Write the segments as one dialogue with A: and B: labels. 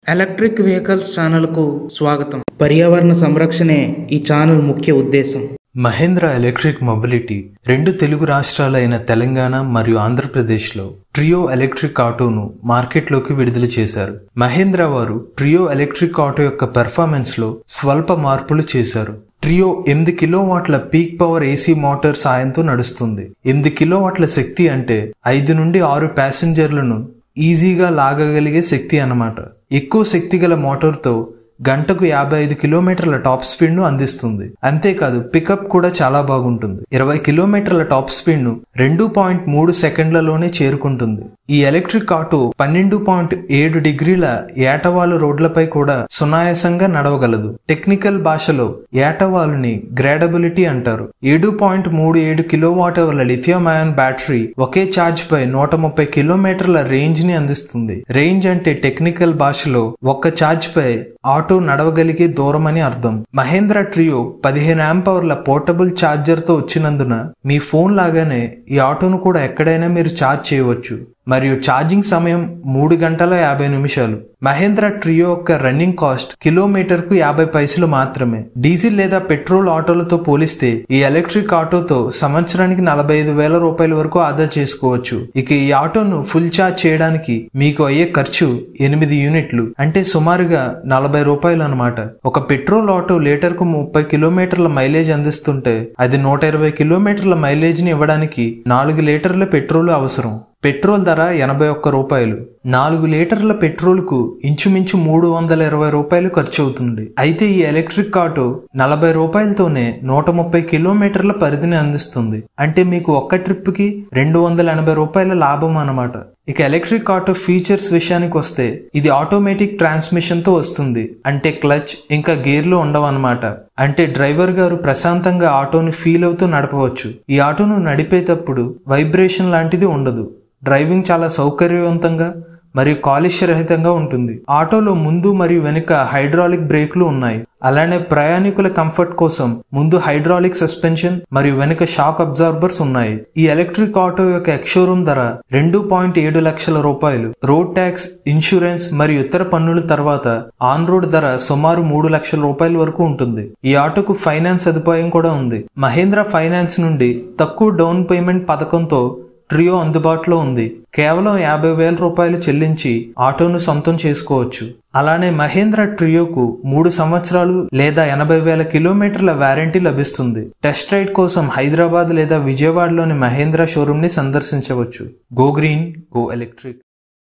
A: electric vehicles ఛానల్కు స్వాగతం పర్యావరణ సంరక్షణే ఈ ఛానల్ ముఖ్య ఉద్దేశం
B: మహేంద్ర ఎలక్ట్రిక్ మొబిలిటీ రెండు తెలుగు రాష్ట్రాలైన తెలంగాణ మరియు ఆంధ్రప్రదేశ్లో ట్రియో ఎలక్ట్రిక్ ఆటోను మార్కెట్లోకి విడుదల చేశారు మహేంద్ర వారు ట్రియో ఎలక్ట్రిక్ ఆటో యొక్క పెర్ఫార్మెన్స్ లో స్వల్ప మార్పులు చేశారు ట్రియో ఎనిమిది కిలోవాట్ల పీక్ పవర్ ఏసీ మోటార్ సాయంతో నడుస్తుంది ఎనిమిది కిలోవాట్ల శక్తి అంటే ఐదు నుండి ఆరు ప్యాసింజర్లను ఈజీగా లాగగలిగే శక్తి అన్నమాట ఎక్కువ శక్తి గల మోటార్తో గంటకు యాభై ఐదు కిలోమీటర్ల టాప్ స్పీడ్ ను అందిస్తుంది అంతేకాదు పికప్ కూడా చాలా బాగుంటుంది ఇరవై కిలోమీటర్ల టాప్ స్పీడ్ ను రెండు పాయింట్ మూడు సెకండ్లలోనే చేరుకుంటుంది ఈ ఎలక్ట్రిక్ ఆటో పన్నెండు పాయింట్ ఏడు డిగ్రీల ఏటవాలు రోడ్లపై కూడా సునాయాసంగా నడవగలదు టెక్నికల్ భాషలో ఏటవాలుని గ్రేడబిలిటీ అంటారు ఏడు పాయింట్ మూడు ఏడు కిలోవాట్ అవర్ల లిథియం అయాన్ బ్యాటరీ ఒకే ఛార్జ్ పై నూట ముప్పై కిలోమీటర్ల రేంజ్ ని అందిస్తుంది రేంజ్ అంటే టెక్నికల్ భాషలో ఒక్క ఛార్జ్ పై ఆటో నడవగలిగే దూరం అని అర్థం మహేంద్ర ట్రియో పదిహేను యాంపవర్ల పోర్టబుల్ ఛార్జర్ తో వచ్చినందున మీ ఫోన్ లాగానే ఈ ఆటోను కూడా ఎక్కడైనా మీరు ఛార్జ్ చేయవచ్చు మరియు ఛార్జింగ్ సమయం మూడు గంటల యాభై నిమిషాలు మహేంద్ర ట్రియో యొక్క రన్నింగ్ కాస్ట్ కిలోమీటర్ కు యాభై పైసలు మాత్రమే డీజిల్ లేదా పెట్రోల్ ఆటోలతో పోలిస్తే ఈ ఎలక్ట్రిక్ ఆటోతో సంవత్సరానికి నలభై ఐదు వేల రూపాయల వరకు ఆదా చేసుకోవచ్చు ఇక ఈ ఆటోను ఫుల్ ఛార్జ్ చేయడానికి మీకు అయ్యే ఖర్చు ఎనిమిది యూనిట్లు అంటే సుమారుగా నలభై రూపాయలు అనమాట ఒక పెట్రోల్ ఆటో లీటర్ కు ముప్పై కిలోమీటర్ల మైలేజ్ అందిస్తుంటే అది నూట ఇరవై కిలోమీటర్ల మైలేజ్ ని ఇవ్వడానికి నాలుగు లీటర్ల పెట్రోల్ అవసరం పెట్రోల్ ధర ఎనభై ఒక్క రూపాయలు నాలుగు లీటర్ల పెట్రోల్ కు ఇంచుమించు మూడు వందల ఇరవై రూపాయలు ఖర్చు అవుతుంది అయితే ఈ ఎలక్ట్రిక్ ఆటో నలభై రూపాయలతోనే నూట ముప్పై కిలోమీటర్ల పరిధిని అందిస్తుంది అంటే మీకు ఒక్క ట్రిప్ కి రెండు వందల ఎనభై రూపాయల లాభం అన్నమాట ఇక ఎలక్ట్రిక్ ఆటో ఫీచర్స్ విషయానికి వస్తే ఇది ఆటోమేటిక్ ట్రాన్స్మిషన్ తో వస్తుంది అంటే క్లచ్ ఇంకా గేర్లు ఉండవన్నమాట అంటే డ్రైవర్ గారు ప్రశాంతంగా ఆటోని ఫీల్ అవుతూ నడపవచ్చు ఈ ఆటోను నడిపేటప్పుడు వైబ్రేషన్ లాంటిది ఉండదు డ్రైవింగ్ చాలా సౌకర్యవంతంగా మరియు కాలుష్యరహితంగా ఉంటుంది ఆటోలో ముందు మరియు వెనుక హైడ్రాలిక్ బ్రేక్లు ఉన్నాయి అలానే ప్రయాణికుల కంఫర్ట్ కోసం ముందు హైడ్రాలిక్ సస్పెన్షన్ మరియు వెనుక షాక్ అబ్జార్బర్స్ ఉన్నాయి ఈ ఎలక్ట్రిక్ ఆటో యొక్క ఎక్షోరూమ్ ధర రెండు పాయింట్ ఏడు లక్షల రూపాయలు రోడ్ ట్యాక్స్ ఇన్సూరెన్స్ మరియు ఇతర పన్నుల తర్వాత ఆన్ రోడ్ ధర సుమారు మూడు లక్షల రూపాయల వరకు ఉంటుంది ఈ ఆటోకు ఫైనాన్స్ సదుపాయం కూడా ఉంది మహేంద్ర ఫైనాన్స్ నుండి తక్కువ డౌన్ పేమెంట్ పథకంతో ట్రియో అందుబాటులో ఉంది కేవలం యాభై వేల రూపాయలు చెల్లించి ఆటోను సొంతం చేసుకోవచ్చు అలానే మహేంద్ర ట్రియోకు మూడు సంవత్సరాలు లేదా ఎనభై వేల కిలోమీటర్ల వారంటీ లభిస్తుంది టెస్ట్ రైడ్ కోసం హైదరాబాద్ లేదా విజయవాడలోని మహేంద్ర షోరూమ్ ని సందర్శించవచ్చు గో గ్రీన్ గో ఎలక్ట్రిక్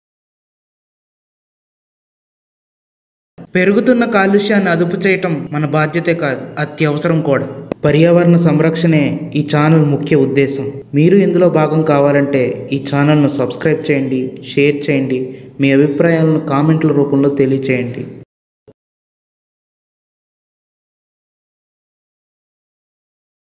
A: పెరుగుతున్న కాలుష్యాన్ని అదుపు చేయటం మన బాధ్యతే కాదు అత్యవసరం కూడా పర్యావరణ సంరక్షణే ఈ ఛానల్ ముఖ్య ఉద్దేశం మీరు ఇందులో భాగం కావాలంటే ఈ ఛానల్ను సబ్స్క్రైబ్ చేయండి షేర్ చేయండి మీ అభిప్రాయాలను కామెంట్ల రూపంలో తెలియచేయండి